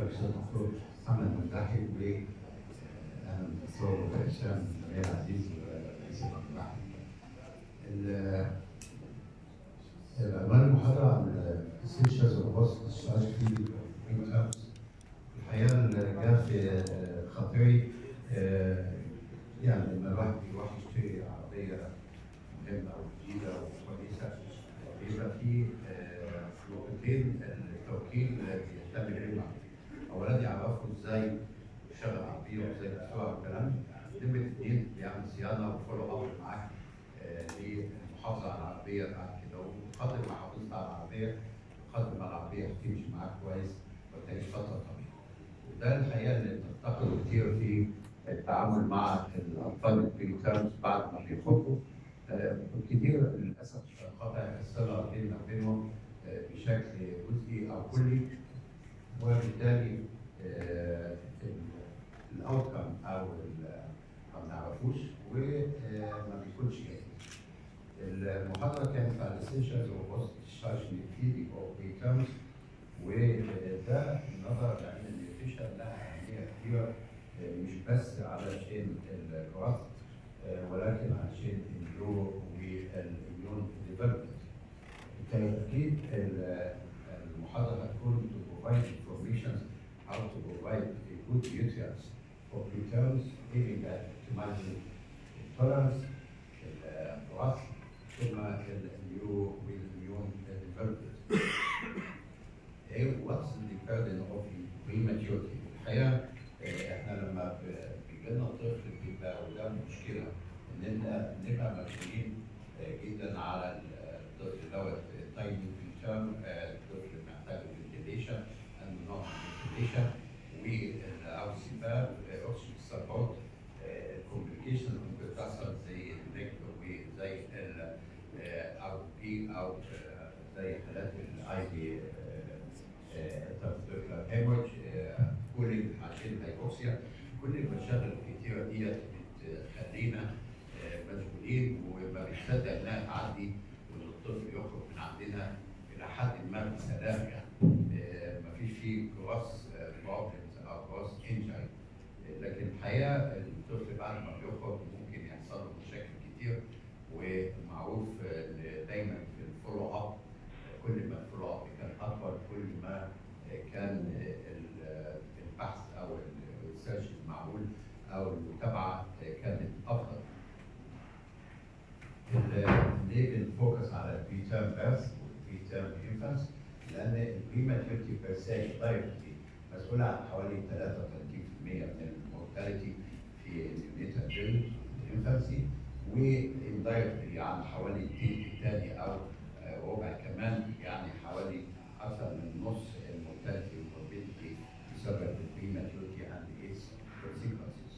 الاستاذ الدكتور محمد مزاحي و انا الدكتور هشام سمير عزيز ورئيس المجموعه. عنوان المحاضره عن essentials of post discharge field terms الحقيقه اللي جه في خاطري يعني لما الواحد بيروح يشتري عربيه مهمه او جديده وكويسه بيبقى في نقطتين التوكيل بيهتم بيهم اولا يعرفوا ازاي يشغل عربيه وازاي يسوقها والكلام ده الدين بيعمل صيانه وفولو اب معاك للمحافظه على العربيه بعد كده وقدر ما حافظت على العربيه قدر ما العربيه هتمشي معاك كويس وتعيش فتره طويله. وده الحقيقه اللي بنفتقده كتير في التعامل مع الاطفال البري تيرمز بعد ما بيخطبوا كتير للاسف قطع الصله بيننا وبينهم بشكل جزئي او كلي وبالتالي الاوتكم او ما بنعرفوش وما بيكونش جاهز. المحاضره كانت على الاسينشالز وبوست ديشارج نيوتيلي او بيكامز وده نظرا لان النيوتريشن لها اهميه كبيره مش بس علشان الجراث ولكن علشان النيورو والاميون ديفلوبمنت. بالتاكيد المحاضره هتكون to provide information how to provide a good nutrients for preterms aiming at optimizing tolerance, الجراث ثم النيورو والاميون ديفلوبمنت. What's the burden of prematurity؟ الحقيقه احنا لما بيجي لنا طفل بيبقى قدام مشكله ان انت نبقى مسؤولين جدا على الطفل دوت تايم فيتشر الطفل محتاج فنتيليشن نوع فنتيليشن او سباب اوكسجين سبورت الكومبليكيشن ممكن تحصل زي النك وزي او بي او زي حالات الاي بي هيمورج كولينج عشان الهيبوكسيا كل المشاغل الكتيره ديت بتخلينا مشغولين وما بنصدق انها تعدي وان الطفل يخرج من عندنا الى حد ما بسلام يعني مفيش فيه جراس بروبلمز او جراس انجري لكن الحقيقه الطفل بعد ما بيخرج ممكن يحصل له مشاكل كتير ومعروف دايما في الفولو اب كل ما الفولو اب كان اكبر كل ما كان البحث او الريسيرش المعمول او المتابعه كانت افضل. ليه بنفوكس على البري تيرم بيرث والبري تيرم انفانس؟ لان البريماتورتي بير سي دايركتلي مسؤوله عن حوالي 33% من المورتاليتي في النيونيتال بيريود الانفانسي واندايركتلي عن حوالي الثلث الثاني او ربع كمان يعني حوالي اكثر من نص المورتاليتي والموربيديتي بسبب البريماتورتي اند ايدز كونسيكونسز.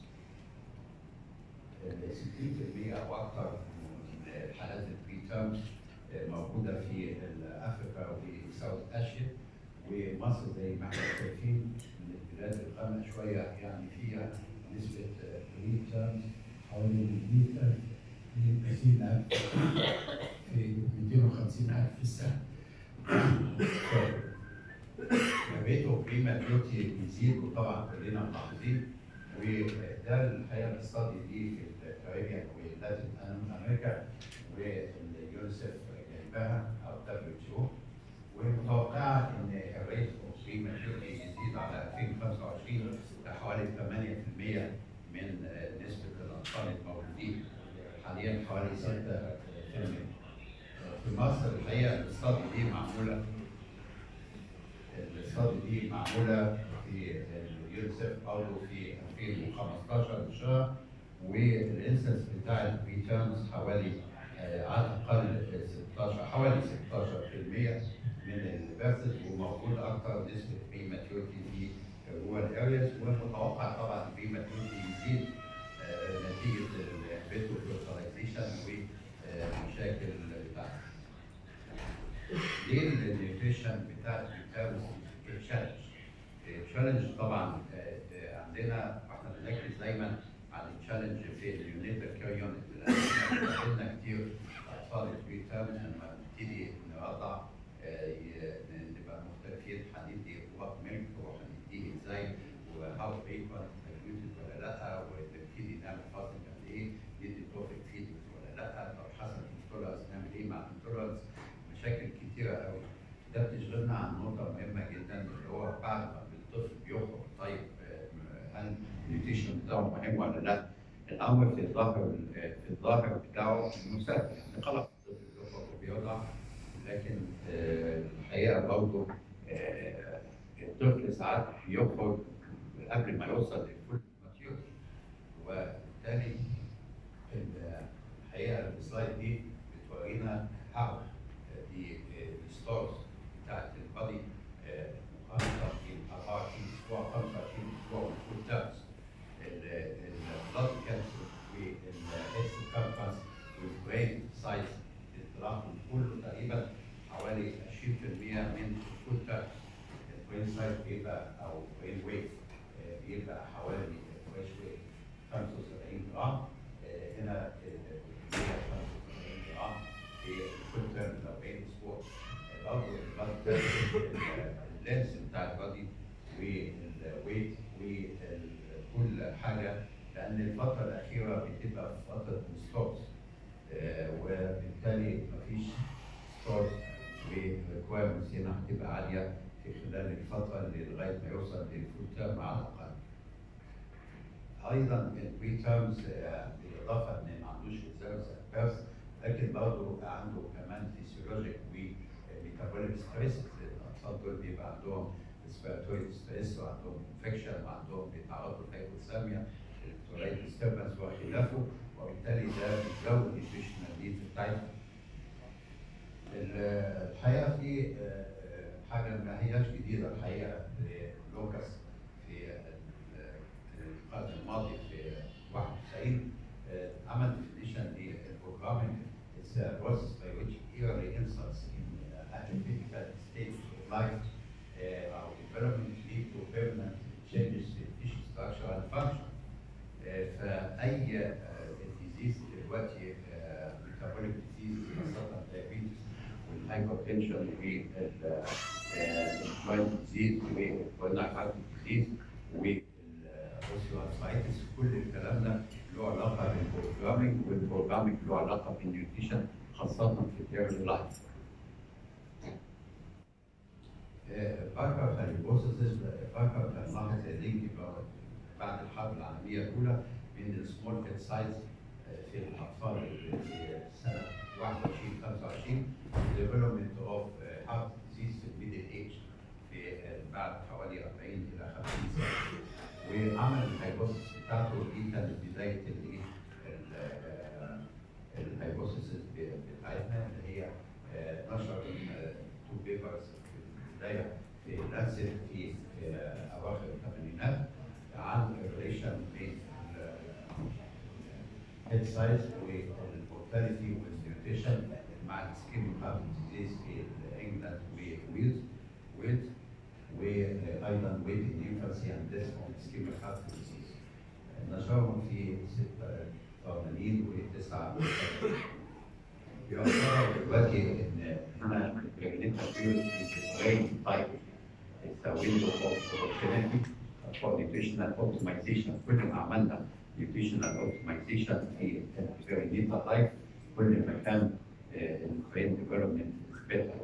60% او اكثر من حالات البري تيرمز موجوده في افريقيا وساوث اسيا ومصر زي ما احنا شايفين من البلاد الغامقه شويه يعني فيها نسبه بري تيرمز حوالي 100000 200,000 في 250,000 في السنه. ريته بريماتورتي بيزيد وطبعا كلنا ملاحظين وده الحقيقه الاستادي دي في الكاريبيان ولاتين امريكا واليونيسف جايباها او دبليو اتش او ومتوقعه ان الريت اوف بريماتورتي يزيد على 2025 لحوالي 8% من نسبه الاطفال المولودين حاليا حوالي 6% في مصر الحقيقه الاستادي دي معموله الاستادي دي معموله في اليونيسف برضه في 2015 شهر والانسنس بتاع البريتيرمز حوالي على الاقل 16 حوالي 16% من البيرثز وموجود اكثر نسبه بريماتورتي في الرورال ارياز والمتوقع طبعا البريماتورتي يزيد نتيجه البيتو فيرتلايزيشن والمشاكل بتاعتها. ليه النيوتريشن بتاع البريتيرمز تشالنج؟ التشالنج طبعا عندنا احنا بنركز دايما على التشالنج في اليونيتال كير يونت لان عندنا كتير اطفال البريتيرمز لما نبتدي نرضع نبقى مختلفين هندي وات ميلك وهنديه ازاي وهاو فريكوانت يوتد ولا لا ونبتدي نعمل فاستنج قد ايه ندي توفيك فيدنج ولا لا طب حصل انتولرنس نعمل ايه مع الانتولرنس مشاكل كتيره قوي ده بتشغلنا عن نقطه مهمه جدا اللي هو بعد ما الطفل بيخرج طيب آه، هل النيوتريشن بتاعه مهم ولا لا؟ الامر في الظاهر في الظاهر بتاعه انه سهل يعني خلاص الطفل بيخرج وبيوضع لكن آه، الحقيقه برضه آه، الطفل ساعات بيخرج قبل ما يوصل للفول ماتيورتي وبالتالي الحقيقه السلايد دي بتورينا هاو دي الستارز بتاعت البادي مقارنه ب 24 اسبوع 25 اسبوع والفول تيرمز البلاد كانسر والاكس كاربانس والبرين سايز التراكم كله تقريبا حوالي 20% من الفول تيرمز البرين سايز بيبقى او برين ويت بيبقى حوالي فريش ويت 75 جرام آه، هنا آه، 175 جرام في الفول تيرم 40 اسبوع آه، برضه البلاد اللينس بتاع البادي والويت وكل حاجه لان الفتره الاخيره بتبقى في فتره ستورز وبالتالي مفيش ستورز والريكوايرمنتس هنا هتبقى عاليه في خلال الفتره اللي لغايه ما يوصل للفول تيرم على الاقل. ايضا البري تيرمز بالاضافه ان ما عندوش ريزيرفز بيرث لكن برضه عنده كمان فيسيولوجيك وميتابوليك ستريس الاطفال دول بيبقى عندهم ريسبيراتوري ستريس وعندهم انفكشن وعندهم بيتعرضوا لهايبوثيرميا الكترولايت ديستربنس وخلافه وبالتالي ده بيزود النيوتريشنال نيدز بتاعتهم. ال- الحقيقه في آه، آه، حاجه ما هياش جديده الحقيقه لوكاس في ال- القرن الماضي في 91 آه، عمل definition للبروجرامينج It's a process by which early insights in uh, atypical states of life uh, or development lead to permanent changes in tissue structure and function. آه، فأي ديزيز دلوقتي ميتابوليك ديزيز خاصة الدايابيتس والهايبرتنشن والجوينت ديزيز والكوروناري هارت ديزيز والاوسيوارثرايتس كل الكلام ده له علاقة بالبروجرامينج والبروجرامينج له علاقة بالنيوتريشن خاصة في الديرلي لايف. باركر هايبوثيسيس باركر كان لاحظ اللينك بعد الحرب العالمية الأولى بين السمول هيد سايز في الأطفال في سنة 21 25 development of uh, heart disease في الميدل ايج في uh, بعد حوالي 40 إلى 50 سنة وعمل الهايبوثيسيس بتاعته دي كانت بداية الايه الهايبوثيسيس بتاعتنا اللي هي آه، نشر تو بيبرز في البداية في لانسيت في آه، أواخر الثمانينات عن الريليشن بين الهيد سايز والمورتاليتي والنيوتريشن مع السكين هارت ديزيز في انجلاند وويلز ويلز وايضا ويت الانفانسي اند ديث اون سكين هارت ديزيز نشرهم في 86 و 89 بيعتبر دلوقتي ان احنا البريجنيتال بيريود is a very type it's a window of opportunity for nutritional optimization كل ما عملنا nutritional optimization في البريجنيتال لايف كل ما كان البرين ديفلوبمنت better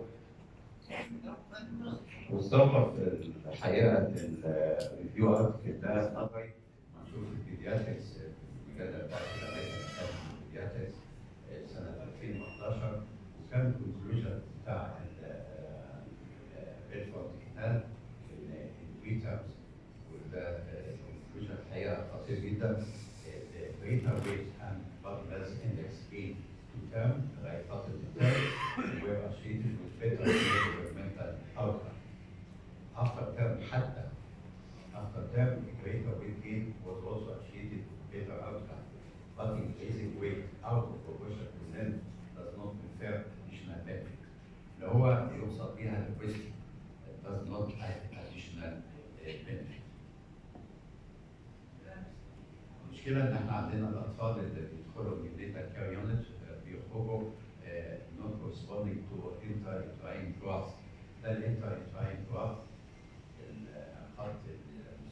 والصراحه في الحقيقه الريفيو ارتكل ده نظري منشور في البيدياتريكس في المجله بتاعت الامريكان البيدياتريكس سنه 2011 وكان الكونكلوجن بتاع بيلفورد كتاب ان البيترز وده الكونكلوجن الحقيقه خطير جدا greater weight and body mass index gain to term لغايه فتره الترم were associated with better developmental outcome. After term حتى after term greater weight gain was also associated with better outcome. But increasing weight out of proportion to length does not confer additional benefit. اللي هو يوصل بيها للويست does not add additional uh, benefit. المشكلة إن إحنا عندنا الأطفال اللي بيدخلوا من ديتا كير يونت بيخرجوا not corresponding to intra-uterine growth. ده الانترا uterine growth الخط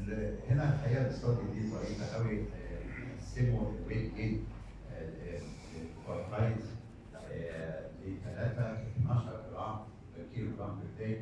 ال- هنا الحقيقه الاستادي دي ظريفه قوي قسموا الويت جين كوارتايز لثلاثه 12 جرام كيلو جرام بير داي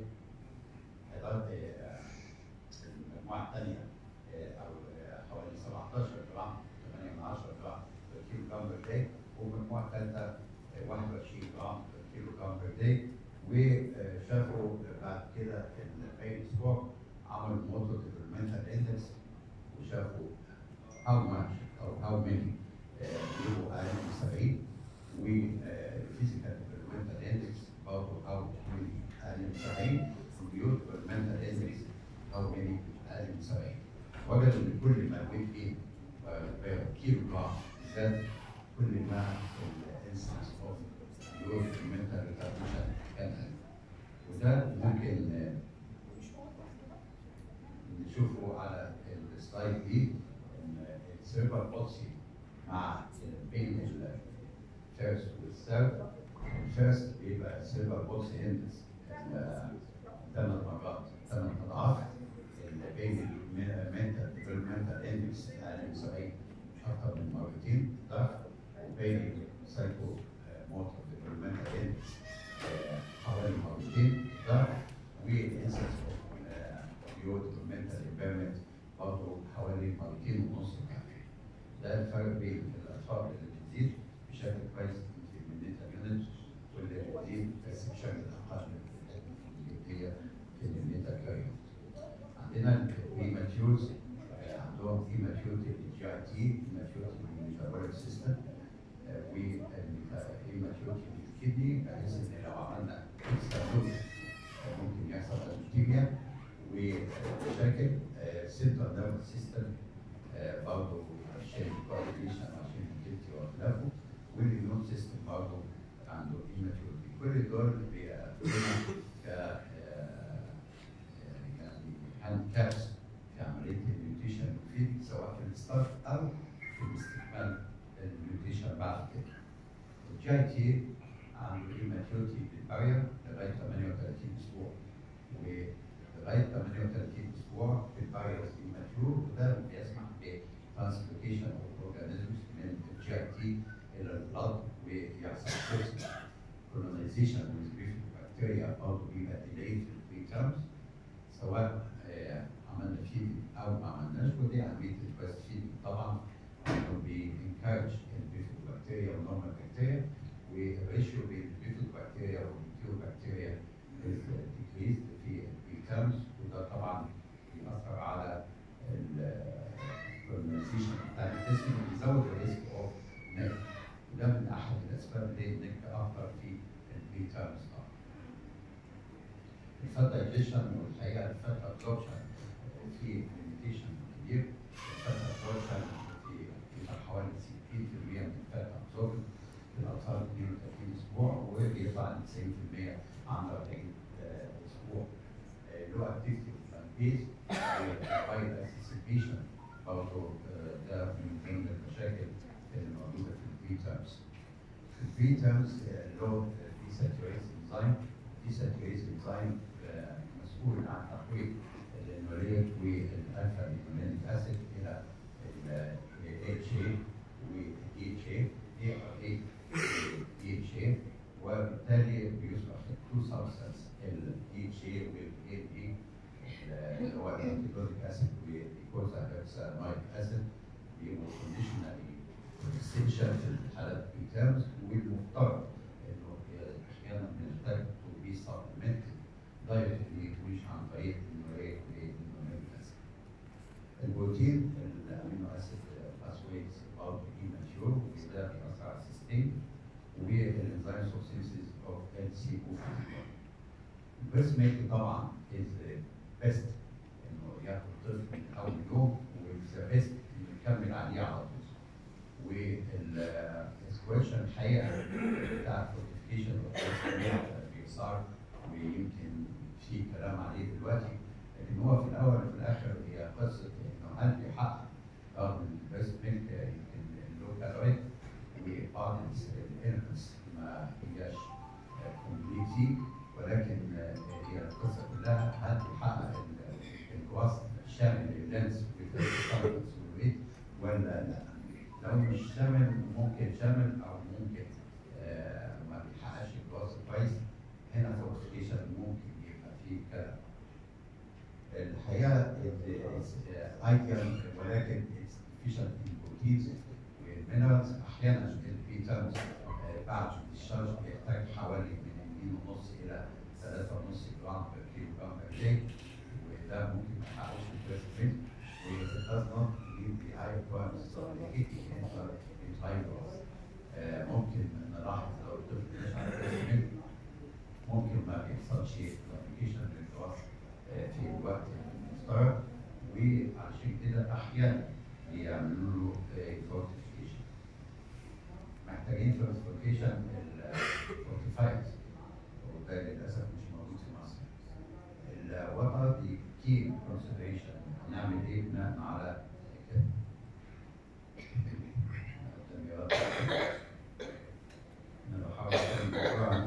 المجموعه الثانيه او آه، حوالي 17 جرام 8 من 10 جرام بير كيلو جرام بير داي والمجموعه الثالثه 21 جرام بير كيلو جرام بير داي وشافوا بعد كده الباقي سكور عملوا موتو ديفلوبمنتال اندكس وشافوا how much او how many بيبقوا اقل من 70 وفيزيكال ديفلوبمنتال اندكس برضه how many اقل من 70 والبيوت ديفلوبمنتال اندكس how many اقل من 70 وجدوا ان كل ما الويت ايه كيلو جرام زاد كل ما الانسنس اوف بيوت ديفلوبمنتال ريتارديشن كان اقل وده ممكن آه، نشوفه على السلايد دي ان السيرفر بولسي مع بين الفيرست والثيرد الفيرست بيبقى السيرفر بولسي اندكس ثمان مرات ثمان اضعاف اللي بين المنتال ديفلوبمنتال اندكس اقل من 70 اكثر من مرتين ضعف وبين سايكو موتور ديفلوبمنتال اندكس حوالي مرتين ضعف والانسنس اوف بيوت ديفلوبمنتال امبيرمنت برضه حوالي مرتين ونص ضعف ده الفرق بين الاطفال اللي بتزيد بشكل كويس في الميتا يونت واللي بتزيد بس بشكل اقل في في الميتا كاريوت عندنا البريماتيورز عندهم بريماتيورتي للجي اي تي بريماتيورتي للميتابوليك سيستم والبريماتيورتي للكدني بحيث ان لو عملنا اكسترا دوز ممكن يحصل ارتيميا ومشاكل سنترال نيرفس سيستم برضه عشان كوردينيشن عشان الكتي واخلافه والاميون سيستم برضه عنده immaturity كل دول بيقابلونا ك آه، يعني هاند كابس في عمليه الميوتيشن فيد سواء في الستارت او في الاستكمال الميوتيشن بعد كده. الجي اي تي عنده immaturity بالبارير لغايه 38 اسبوع ولغايه 38 اسبوع في الفيروس immature وده بيسمح بترانسبورتيشن اوف اورجانيزمز من الجي اي تي الى البلد ويحصل كولونيزيشن with بكتيريا برضه بيبقى delayed في البري تيرمز سواء آه، عملنا فيدنج او ما عملناش ودي عمليه البريست فيدنج طبعا انه بينكارج البيفيدوبكتيريا والنورمال بكتيريا والريشيو بين البيفيدوبكتيريا والبكتيريا decreased في البري تيرمز وده طبعا بيأثر على الكولونيزيشن بتاع الجسم وبيزود الريسك اوف نيك وده من احد الاسباب ليه النك اكتر في البري تيرمز طبعا. الفات دايجيشن والحقيقه الفات ابزوربشن في ليميتيشن كبير الفات ابزوربشن في بيبقى حوالي 60% من الفات ابزوربشن في الاطفال 32 اسبوع وبيطلع ل 90% عند 40 آه، اسبوع لو اكتيفيتي بيز موبايل اسيسيبيشن برضه آه، ده من ضمن المشاكل اللي موجوده في البري تيرمز في البري تيرمز له دي ساتوريز انزيم دي ساتوريز انزيم مسؤول عن تحويل الانوليك والالفا لينوليك اسيد الى ال اتش اي والدي اتش اي دي ار اي دي اتش اي وبالتالي بيصبح تو سبستانس الدي اتش اي والاي اي اللي هو الانتيبيوتيك اسيد والكوزاهيرساميد اسيد بيبقوا كونديشنالي اسينشال في الحالات التيرمز والمفترض انه احيانا بنحتاج تو بي سبلمنت دايركتلي مش عن طريق النوريك والنوريك اسيد. البروتين الامينو اسيد باسويز برضه ايماتيور وده بيأثر على السيستم والانزيم سوسيسز اوف ال سي او البريست ميلك طبعا از بيست انه ياخد طفل من اول يوم وذا بيست انه يكمل عليه على طول. والسكويشن الحقيقه بتاع الفورتيفيكيشن بيصار ويمكن في كلام عليه دلوقتي لكن هو في الاول وفي الاخر هي قصه انه هل بيحقق رغم ان البريست ميلك يمكن اللو كالوريك وبعض الانفنس ما هياش كومبليتلي ولكن هي القصه كلها هل بيحقق الكواس الشامل لللينس ممكن شامل او ممكن آه، ما بيحققش الوصف كويس هنا فورتيفيكيشن ممكن يبقى فيه كلام الحقيقه ايتم ولكن efficient in proteins والمينرالز احيانا البيترز بعد الديشارج بيحتاج حوالي من 2 ونص الى 3 ونص جرام بر كيلو جرام بر داي وده ممكن ما يحققش البريست و it does not lead the high requirements of the ATP inhibitors. آه، ممكن نلاحظ لو الطفل مش على بريست ممكن ما بيحصلش كوميونيكيشن للجواز في الوقت المفترض وعشان كده احيانا بيعملوا له فورتيفيكيشن محتاجين فورتيفيكيشن الفورتيفايد وده للاسف مش موجود في مصر الوضع دي كي كونسيدريشن نعمل ايه بناء على كده قدامي وضع. انا بحاول أتكلم بسرعة.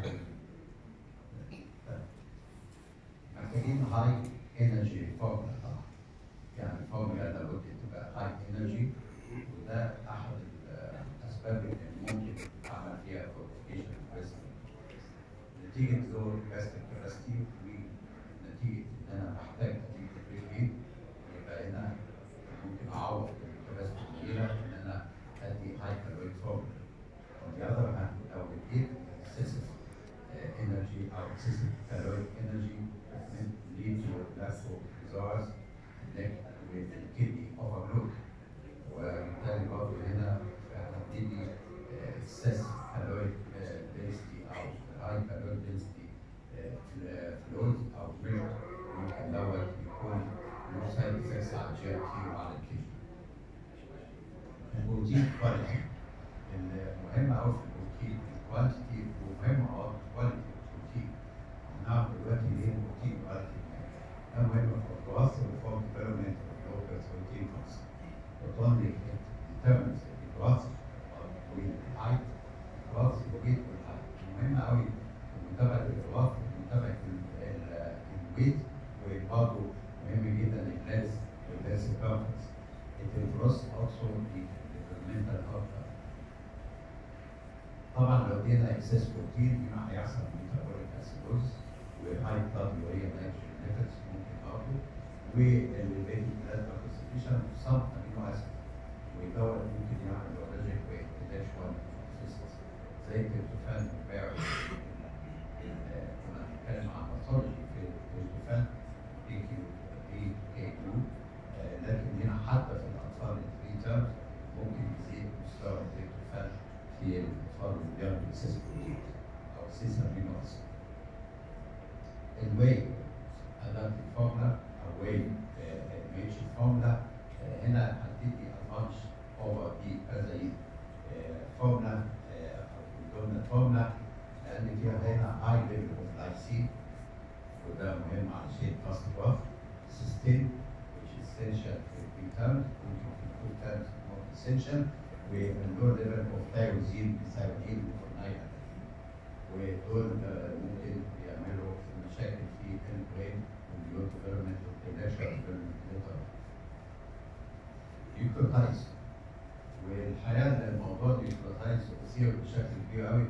محتاجين هاي انرجي فورمولا طبعا يعني فورمولا لابد تبقى هاي انرجي وده احد الاسباب اللي ممكن اعمل فيها فورتيفيكيشن بريست نتيجه لو كاستر كاباسيتي ونتيجه ان انا محتاج نتيجه البريد يبقى هنا ممكن اعوض الكباسيتي الكبيره ان انا ادي هاي كالوريك فورمولا On the other hand, لو اديت excessive uh, energy or excessive caloric energy can lead to lateral results neck with kidney overload وبالتالي برضه هنا هتدي uh, excess caloric uh, density او high caloric density uh, fluid او milk ممكن دوت يكون له side effects على الجي تي وعلى الكدني. البروتين كواليتي المهم قوي في البروتين الكوانتيتي ومهم قوي الكواليتي البروتين نعرف دلوقتي ليه البروتين كواليتي ده مهم في التواصل وفور ديفلوبمنت اوف لوكال بروتين كونس not only it determines the growth with height growth weight والهايت مهم قوي متابعة الجروث ومتابعة الويت وبرضه مهم جدا الكلاس والكلاس كونفرنس it improves also the developmental outcome طبعا لو ادينا اكسس بروتين هنا هيحصل ميتابوليك اسيدوز وهاي بلاد وهي نيتروجين ليفلز ممكن برضه والبيبي بلازما كونسنتريشن سم امينو اسيد ودوت ممكن يعمل اوريجيك وانتداش 1 زي التريبتوفان والباري كنا بنتكلم عن باثولوجي في التريبتوفان بي كيو بي كي كيو لكن هنا حتى في الاطفال الثري تيرمز ممكن يزيد مستوى التريبتوفان في الاطفال اللي بياخدوا اساس بروتين او اساس امينو اسيد الواي ادابتيف فورمولا او واي ميتش فورمولا هنا هتدي ادفانش اوفر دي كذا فورمولا او ضمن فورمولا لان فيها هنا هاي ليفل اوف لايسين وده مهم علشان فاست جراف سيستم which is essential في البي terms ممكن في الفود terms more essential واللو ليفل اوف تايروزين بيساويين وفورنايل ودول آه، ممكن يعملوا مشاكل في البرين والنيو ديفلوبمنت والانتلكشوال ديفلوبمنت يوكوتايز والحقيقه ان موضوع اليوكوتايز اثير بشكل كبير قوي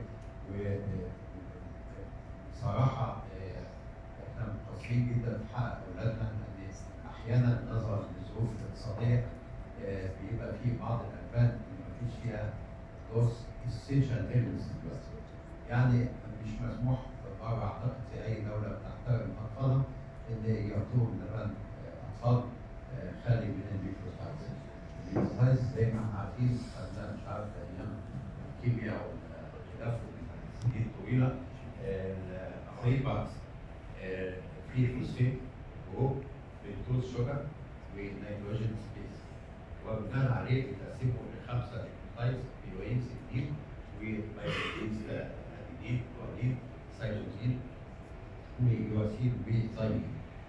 وصراحه احنا مقصرين جدا في حق اولادنا ان احيانا نظرا للظروف الاقتصاديه آه، بيبقى في بعض الالبان اللي ما فيش فيها دوز essential elements دلوقتي يعني مش مسموح بره اعتقد في اي دوله بتحترم اطفالها ان يعطوهم لبن آه، اطفال آه، خالي من النيوكليوتايدز. النيوكليوتايدز زي ما احنا عارفين خدناها مش عارف ايام الكيمياء والخلاف السنين الطويله القريبه في فوسفين جروب بنتوز شوجر ونيتروجين سبيس وبناء عليه بتقسمه لخمسه نيوكليوتايدز بيوين ستين ومايكروبينز ادينين كلورين سيتوزين ويواسين وثايمين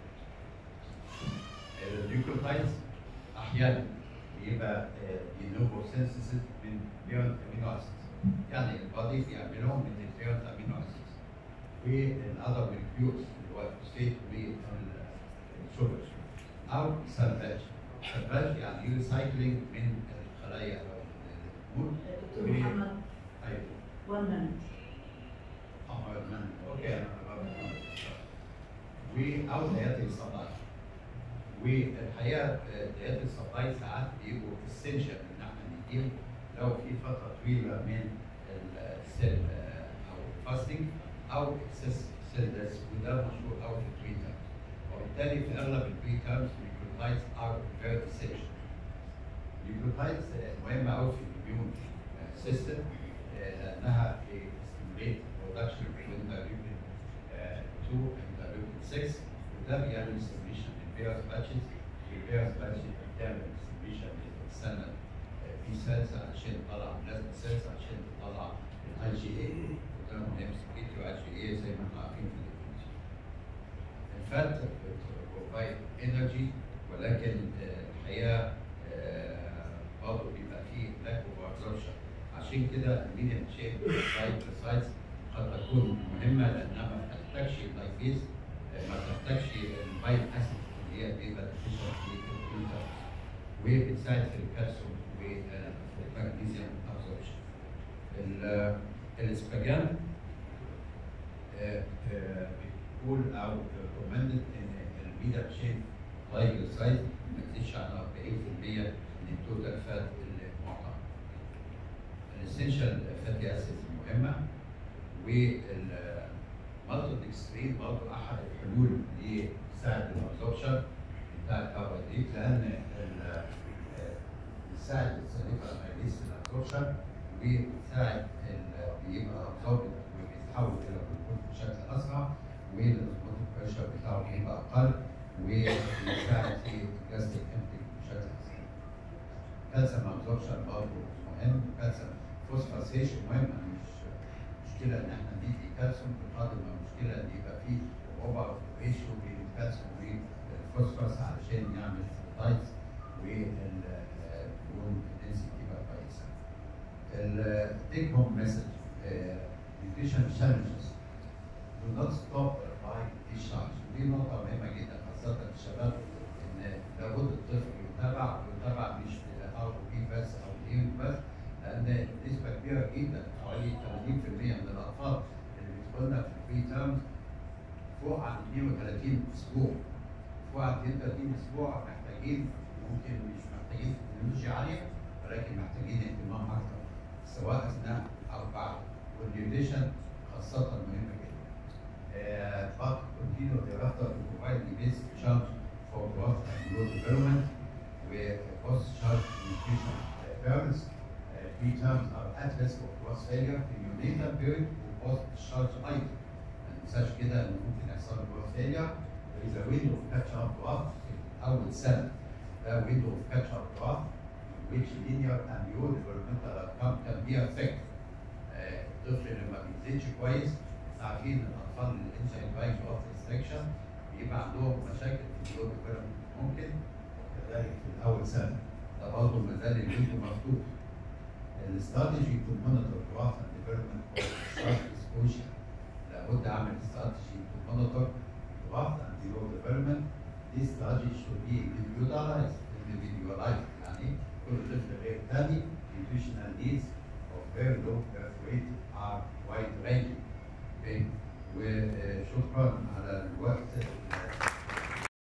النيوكليوتايدز احيانا بيبقى ينوبو سينثيسيس من بيرنت امينو اسيدز يعني البادي بيعملهم من البيرنت امينو اسيدز والاذر مولكيولز اللي هو الفوسفيت والشوجر او سلفاج سلفاج يعني ريسايكلينج من الخلايا او محمود دكتور محمد ايوه one minute. أمر من أوكي أنا غلطان. وأو ديات السبلاي والحقيقة ديات السبلاي ساعات بيبقوا اسينشال إن احنا نديهم لو في فترة طويلة من السيل أو الفاستنج أو اكسس سيل ديس وده مشهور أوي في البري تيرمز وبالتالي في أغلب البري تيرمز الجلوكوزايدز ار فيري اسينشال الجلوكوزايدز مهمة أوي في الإميون سيستم لأنها بتستمريت برودكشن انترلوكين 2 انترلوكين 6 وده بيعمل ستيميشن للفيروس باتشز والفيروس باتشز بتعمل ستيميشن للسنة بي سيلز عشان تطلع بلازما سيلز عشان تطلع الاي جي اي وده مهم سكيتي واي جي اي زي ما احنا عارفين في الديفينيشن. الفات بروفايد انرجي ولكن آه، الحقيقه آه، برضه بيبقى فيه لاك اوف ابزوربشن عشان كده الميديم شيب سايتس قد تكون مهمه لانها ما بتحتاجش اللايبيز آه، ما بتحتاجش البايل اسيد اللي هي بيبقى ديفيشن في الكمبيوتر وبتساعد في الكالسيوم والمغنيسيوم ابزوربشن. الاسباجان آه، آه، بتقول او ريكومندد ان الميدا شيب ترايجلسايد ما تزيدش عن 40% من التوتال فات المعتبر. الاسينشال فاتي اسيدز مهمه والمالتودكسترين برضه احد الحلول اللي تساعد الابزوربشن بتاع الكربوهيدرات لان ال- آه، بيساعد السليفة مايليز في الابزوربشن وبيساعد ال- بيبقى ابزوربد وبيتحول الى جلوكوز بشكل اسرع والاسبوتيك بريشر بتاعه بيبقى اقل وبيساعد في الجاستيك امتك بشكل اسرع. كالسيوم ابزوربشن برضه مهم كالسيوم فوسفورسيشن مهم أنا مش مشكله ان احنا ندي كالسيوم بقدر ما المشكله ان يبقى فيه اوفر ريشيو بين الكالسيوم والفوسفورس علشان يعمل دايتس والبون دنسيتي تبقى كويسه. التيك هوم مسج nutrition challenges do not stop by discharge ودي نقطة مهمة جدا خاصة الشباب إن لابد الطفل يتابع ويتابع مش بالار بي بس أو الايه بس لأن نسبة كبيرة جدا حوالي 80% من الأطفال اللي بيدخلنا في البري تيرمز فوق عن 32 أسبوع فوق عن 32 أسبوع محتاجين ممكن مش محتاجين تكنولوجيا عالية ولكن محتاجين اهتمام أكتر سواء أثناء أو بعد والنيوتريشن خاصة مهمة جدا. Uh, but continue thereafter to provide the basic charge for growth and growth development where post-charge nutrition uh, parents uh, preterms are at risk of growth failure في neonatal period و post-charge أيضا. ما ننساش كده إن ممكن يحصل growth failure there is a window of catch up growth في أول سنة. ده window of catch up growth which linear and your developmental outcome can be affected. آه، الطفل لما بيزيدش كويس عارفين ان الاطفال الانسان بايك اوف ريستريكشن بيبقى عندهم مشاكل في الجلوب ديفلوبمنت ممكن كذلك في الاول سنه ده برضه ما زال الفيديو مفتوح الاستراتيجي تو مونيتور جراف اند ديفلوبمنت سبوشن لابد اعمل استراتيجي تو مونيتور جراف اند جلوب ديفلوبمنت دي استراتيجي should be individualized individualized يعني كل طفل غير الثاني nutritional needs of very low birth weight are wide ranging. Okay. وشكرا على